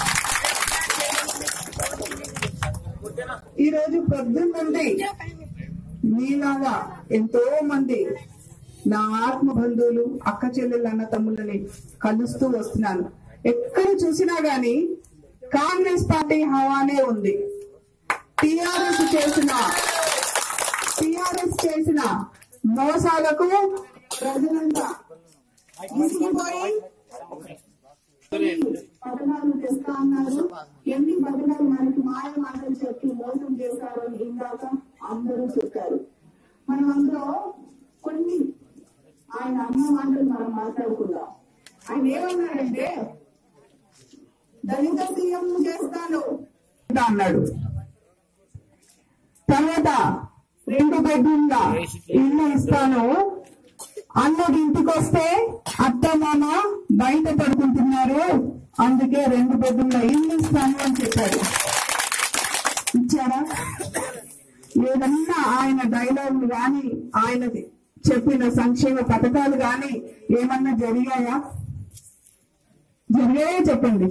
ఈ రోజు పొద్దున్న నుండి మీలాగా ఎంతో మంది నా ఆత్మ బంధువులు అక్క చెల్లెళ్ళు అన్న తమ్ముళ్ళని కలుస్తూ వస్తున్నాను ఎక్కడ చూసినా గాని కాంగ్రెస్ పార్టీ హవానే ఉంది టిఆర్ఎస్ చేసిన టిఆర్ఎస్ చేసిన మోసాలకు ప్రజలంతా విసిగిపోయి పథకాలు తెస్తా అన్నారు ఎన్ని పథకాలు మనకి మాయ మాటలు చెప్పి మోసం చేశారు అని ఇందాక అందరూ చెప్పారు మనం అందులో కొన్ని ఆయన అన్న మాటలు మనం మాట్లాడుకుందాం ఆయన ఏమన్నాడంటే దళిత సీఎం చేస్తాను అన్నాడు తర్వాత రెండు బెడ్రూమ్ల ఇల్లు ఇస్తాను అన్నది ఇంటికి వస్తే అత్త మామ బయట పడుకుంటున్నారు అందుకే రెండు బెడ్రూమ్ల ఇల్లు ఇస్తాను అని చెప్పాడు ఇచ్చారా ఏదన్నా ఆయన డైలాగులు గాని ఆయన చెప్పిన సంక్షేమ పథకాలు గాని ఏమన్నా జరిగాయా జరిగాయా చెప్పండి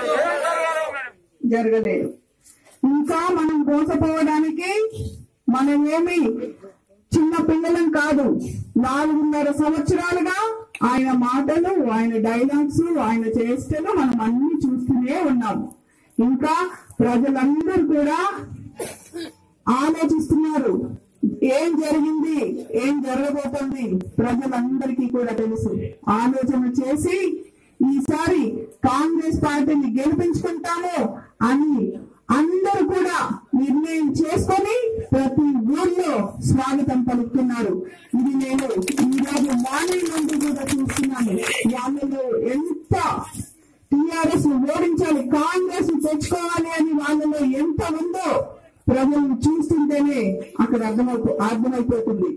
జరగలేదు ఇంకా మనం మోసపోవడానికి మనం ఏమి చిన్న పిల్లలం కాదు నాలుగున్నర సంవత్సరాలుగా ఆయన మాటలు ఆయన డైలాగ్స్ ఆయన చేష్టలు మనం అన్ని చూస్తూనే ఉన్నాం ఇంకా ప్రజలందరూ కూడా ఆలోచిస్తున్నారు ఏం జరిగింది ఏం జరగబోతుంది ప్రజలందరికీ కూడా తెలుసు ఆలోచన చేసి ఈసారి కాంగ్రెస్ పార్టీని గెలిపించుకుంటాము అని అందరూ కూడా నిర్ణయం చేసుకొని ప్రతి ఊర్లో స్వాగతం పలుకుతున్నారు ఇది నేను ఈ రోజు మార్నింగ్ నుండి కూడా చూస్తున్నాను వాళ్ళలో ఎంత టిఆర్ఎస్ ఓడించాలి కాంగ్రెస్ తెచ్చుకోవాలి అని వాళ్ళలో ఎంత ఉందో ప్రజలు చూస్తుంటేనే అక్కడ అర్థమైపో అర్థమైపోతుంది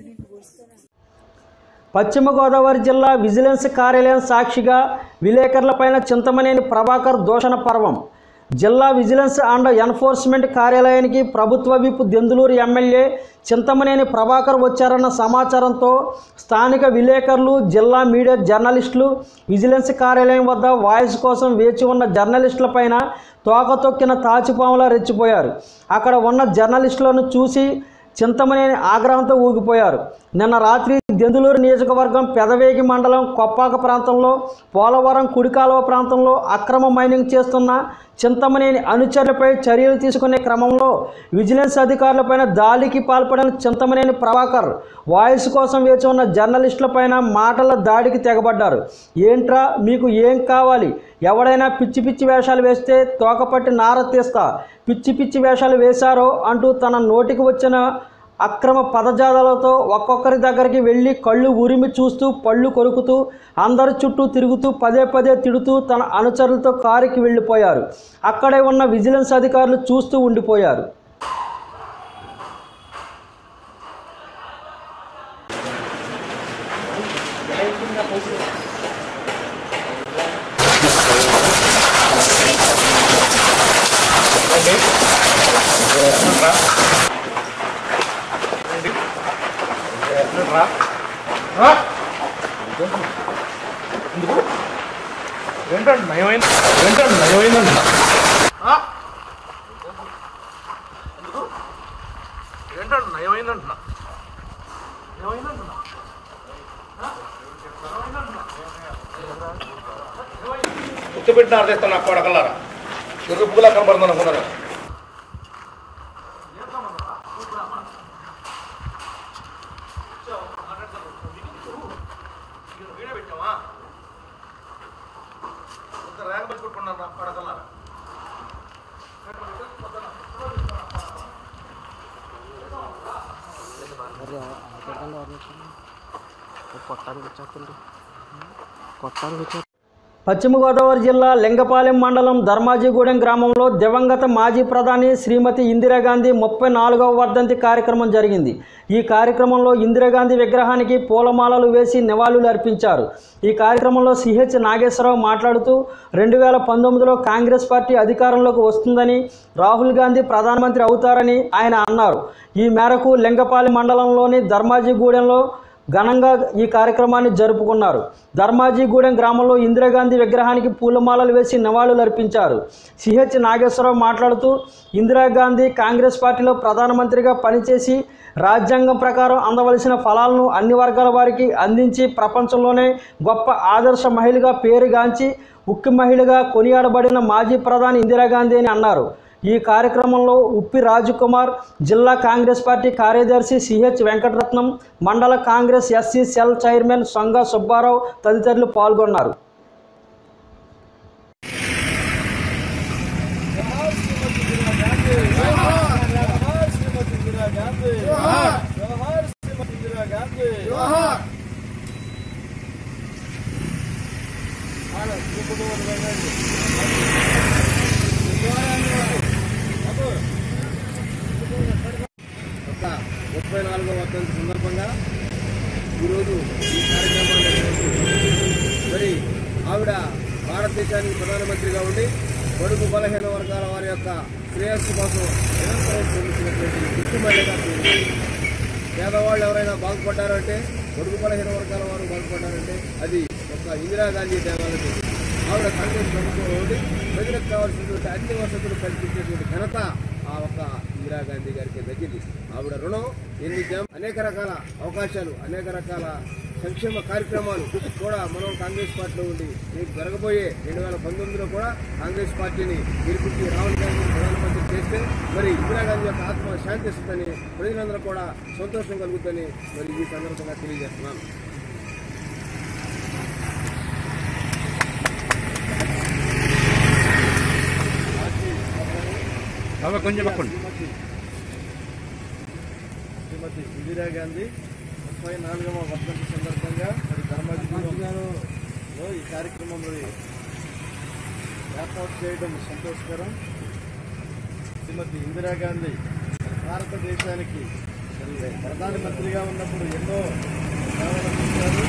పశ్చిమ గోదావరి జిల్లా విజిలెన్స్ కార్యాలయం సాక్షిగా విలేకరులపైన చింతమనేని ప్రభాకర్ దూషణ పర్వం జిల్లా విజిలెన్స్ అండ్ ఎన్ఫోర్స్మెంట్ కార్యాలయానికి ప్రభుత్వ విప్ దెందులూరు ఎమ్మెల్యే చింతమనేని ప్రభాకర్ వచ్చారన్న సమాచారంతో స్థానిక విలేకరులు జిల్లా మీడియా జర్నలిస్టులు విజిలెన్స్ కార్యాలయం వద్ద వాయిస్ కోసం వేచి ఉన్న జర్నలిస్టులపైన తోక తొక్కిన తాచిపాములా రెచ్చిపోయారు అక్కడ ఉన్న జర్నలిస్టులను చూసి చింతమనేని ఆగ్రహంతో ఊగిపోయారు నిన్న రాత్రి దెందులూరు నియోజకవర్గం పెదవేగి మండలం కొప్పాక ప్రాంతంలో పోలవరం కుడికాలువ ప్రాంతంలో అక్రమ మైనింగ్ చేస్తున్న చింతమనేని అనుచరులపై చర్యలు తీసుకునే క్రమంలో విజిలెన్స్ అధికారులపైన దాడికి పాల్పడిన చింతమనేని ప్రభాకర్ వాయిస్ కోసం వేచి ఉన్న జర్నలిస్టులపైన మాటల దాడికి తెగబడ్డారు ఏంట్రా మీకు ఏం కావాలి ఎవడైనా పిచ్చి పిచ్చి వేషాలు వేస్తే తోకపట్టి నార తీస్తా పిచ్చి పిచ్చి వేషాలు వేశారో అంటూ తన నోటికి వచ్చిన అక్రమ పదజాదాలతో ఒక్కొక్కరి దగ్గరికి వెళ్ళి కళ్ళు ఉరిమి చూస్తూ పళ్ళు కొరుకుతూ అందరి చుట్టూ తిరుగుతూ పదే పదే తిడుతూ తన అనుచరులతో కారుకి వెళ్ళిపోయారు అక్కడే ఉన్న విజిలెన్స్ అధికారులు చూస్తూ ఉండిపోయారు ఏంటండి నయమైంది ఏంటండి నయమైందండి ఏంటండి నయమైందంటున్నా నయమైందంటున్నా గుర్తుపెట్టిన అర్థిస్తాను నాకు కొడకల్లారా ఎరుపులా కనబడుతుంది అనుకున్నారు పశ్చిమ గోదావరి జిల్లా లింగపాలెం మండలం ధర్మాజిగూడెం గ్రామంలో దివంగత మాజీ ప్రధాని శ్రీమతి ఇందిరాగాంధీ ముప్పై నాలుగవ వర్ధంతి కార్యక్రమం జరిగింది ఈ కార్యక్రమంలో ఇందిరాగాంధీ విగ్రహానికి పూలమాలలు వేసి నివాళులు అర్పించారు ఈ కార్యక్రమంలో సిహెచ్ నాగేశ్వరరావు మాట్లాడుతూ రెండు వేల పంతొమ్మిదిలో కాంగ్రెస్ పార్టీ అధికారంలోకి వస్తుందని రాహుల్ గాంధీ ప్రధానమంత్రి అవుతారని ఆయన అన్నారు ఈ మేరకు లింగపాలెం మండలంలోని ధర్మాజిగూడెంలో ఘనంగా ఈ కార్యక్రమాన్ని జరుపుకున్నారు ధర్మాజీగూడెం గ్రామంలో ఇందిరాగాంధీ విగ్రహానికి పూలమాలలు వేసి నివాళులు అర్పించారు సిహెచ్ నాగేశ్వరరావు మాట్లాడుతూ ఇందిరాగాంధీ కాంగ్రెస్ పార్టీలో ప్రధానమంత్రిగా పనిచేసి రాజ్యాంగం ప్రకారం అందవలసిన ఫలాలను అన్ని వర్గాల వారికి అందించి ప్రపంచంలోనే గొప్ప ఆదర్శ మహిళగా పేరుగాంచి ఉక్కి మహిళగా కొనియాడబడిన మాజీ ప్రధాని ఇందిరాగాంధీ అని అన్నారు ఈ కార్యక్రమంలో ఉప్పి రాజకుమార్ జిల్లా కాంగ్రెస్ పార్టీ కార్యదర్శి సిహెచ్ వెంకటరత్నం మండల Congress SC cell chairman Songa Subbarao తదితరులు పాల్గొన్నారు ఒక ముప్పై నాలుగో వర్ధంతి సందర్భంగా ఈరోజు ఈ కార్యక్రమాన్ని నిర్వహిస్తున్నాం. మరి ఆవిడ భారతదేశానికి ప్రధానమంత్రిగా ఉండి బడుగు బలహీన వర్గాల వారి యొక్క శ్రేయస్సు కోసం నిరంతరం శ్రమించినటువంటి గుర్తుమల్లిగా పేదవాళ్ళు ఎవరైనా బాగుపడ్డారంటే బడుగు బలహీన వర్గాల వారు బాగుపడ్డారంటే అది ఒక ఇందిరాగాంధీ దేవాలయం ఆవిడ కాంగ్రెస్ ప్రభుత్వం ఉండి ప్రజలకు కావాల్సినటువంటి అన్ని వసతులు కల్పించేటువంటి ఘనత ఆ ఒక్క ఇందిరాగాంధీ గారికి దక్కింది ఆవిడ రుణం ఎన్ని జం అనేక రకాల అవకాశాలు అనేక రకాల సంక్షేమ కార్యక్రమాలు కూడా మనం కాంగ్రెస్ పార్టీలో ఉండి రేపు జరగబోయే రెండు వేల పంతొమ్మిదిలో కూడా కాంగ్రెస్ పార్టీని గెలిపించి రాహుల్ గాంధీ ప్రధానమంత్రి చేస్తే మరి ఇందిరాగాంధీ యొక్క ఆత్మ శాంతిస్తుందని ప్రజలందరూ కూడా సంతోషం కలుగుతుందని మరి ఈ సందర్భంగా తెలియజేస్తున్నాను కొంచెం పక్కండి శ్రీమతి ఇందిరా గాంధీ ముప్పై నాలుగవ వర్ధంతి సందర్భంగా మరి ధర్మాధికారంలో ఈ కార్యక్రమం మరి ఏర్పాటు చేయడం సంతోషకరం శ్రీమతి ఇందిరాగాంధీ భారతదేశానికి మరి ప్రధానమంత్రిగా ఉన్నప్పుడు ఎన్నో సేవలు అందించారు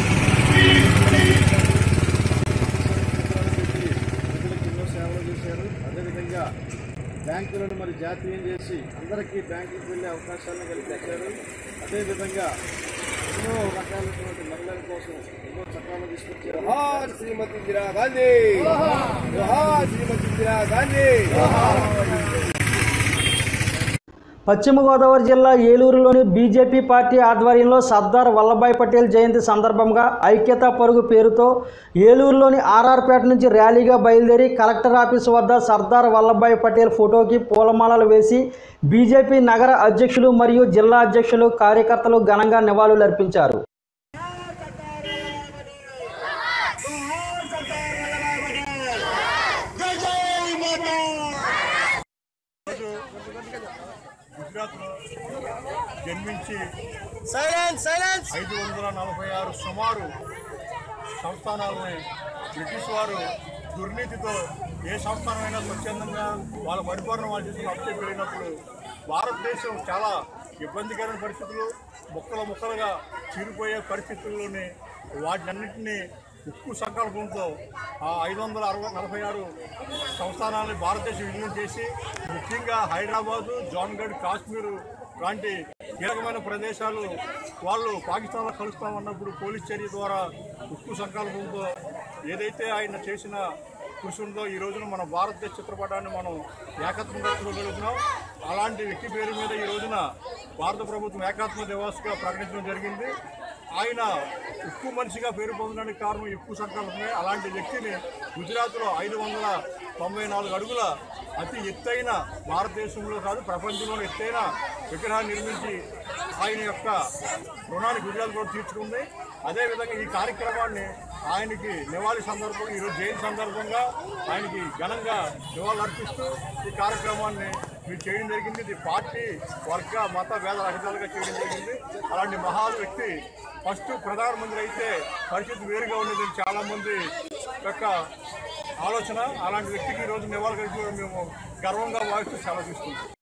ప్రజలకు ఎన్నో సేవలు చేశారు అదేవిధంగా బ్యాంకులను మరి జాతీయం చేసి అందరికీ బ్యాంకులకు వెళ్ళే అవకాశాలను కల్పించారు అదేవిధంగా ఎన్నో రకాలైనటువంటి మహిళల కోసం ఎన్నో చట్టాలను తీసుకొచ్చారు జోహార్ శ్రీమతి ఇందిరా గాంధీ జోహార్ శ్రీమతి ఇందిరా గాంధీ పశ్చిమ గోదావరి జిల్లా ఏలూరులోని బీజేపీ పార్టీ ఆధ్వర్యంలో సర్దార్ వల్లభాయ్ పటేల్ జయంతి సందర్భంగా ఐక్యతా పరుగు పేరుతో ఏలూరులోని ఆర్ఆర్పేట నుంచి ర్యాలీగా బయలుదేరి కలెక్టర్ ఆఫీసు వద్ద సర్దార్ వల్లభాయ్ పటేల్ ఫోటోకి పూలమాలలు వేసి బీజేపీ నగర అధ్యక్షులు మరియు జిల్లా అధ్యక్షులు కార్యకర్తలు ఘనంగా నివాళులర్పించారు గుజరాత్లో జన్మించి సైలెన్స్ సైలెన్స్ ఐదు వందల నలభై ఆరు సుమారు సంస్థానాలని బ్రిటిష్ వారు దుర్నీతితో ఏ సంస్థానమైనా స్వచ్ఛందంగా వాళ్ళ పరిపాలన వాళ్ళు చేసి అప్డేట్ వెళ్ళినప్పుడు భారతదేశం చాలా ఇబ్బందికరమైన పరిస్థితులు ముక్కలు ముక్కలుగా చీరిపోయే పరిస్థితుల్లోని వాటినన్నింటినీ ఉక్కు సంకల్పంతో ఆ ఐదు వందల అరవై నలభై ఆరు సంస్థానాలని భారతదేశం విలీనం చేసి ముఖ్యంగా హైదరాబాదు జాన్గఢ్ కాశ్మీరు లాంటి కీలకమైన ప్రదేశాలు వాళ్ళు పాకిస్తాన్లో కలుస్తామన్నప్పుడు పోలీస్ చర్య ద్వారా ఉక్కు సంకల్పంతో ఏదైతే ఆయన చేసిన కృషి ఉందో ఈ రోజున మన భారతదేశ చిత్రపటాన్ని మనం ఏకత్వంగా చూడగలుగుతున్నాం అలాంటి వ్యక్తి పేరు మీద ఈ రోజున భారత ప్రభుత్వం ఏకాత్మ దివాస్గా ప్రకటించడం జరిగింది ఆయన ఉక్కు మనిషిగా పేరు పొందడానికి కారణం ఉక్కు సంకల్పమే అలాంటి వ్యక్తిని గుజరాత్లో ఐదు వందల తొంభై నాలుగు అడుగుల అతి ఎత్తైన భారతదేశంలో కాదు ప్రపంచంలో ఎత్తైన విగ్రహాన్ని నిర్మించి ఆయన యొక్క రుణాన్ని గుజరాత్ కూడా తీర్చుకుంది అదేవిధంగా ఈ కార్యక్రమాన్ని ఆయనకి నివాళి సందర్భంగా ఈరోజు జయంతి సందర్భంగా ఆయనకి ఘనంగా నివాళులు అర్పిస్తూ ఈ కార్యక్రమాన్ని మీరు చేయడం జరిగింది ఇది పార్టీ వర్గ మత భేద రహితాలుగా చేయడం జరిగింది అలాంటి మహా వ్యక్తి ఫస్ట్ ప్రధానమంత్రి అయితే పరిస్థితి వేరుగా ఉండేది చాలా మంది యొక్క ఆలోచన అలాంటి వ్యక్తికి ఈరోజు నివాళులు మేము గర్వంగా భావిస్తూ సెలవు తీసుకుంటాం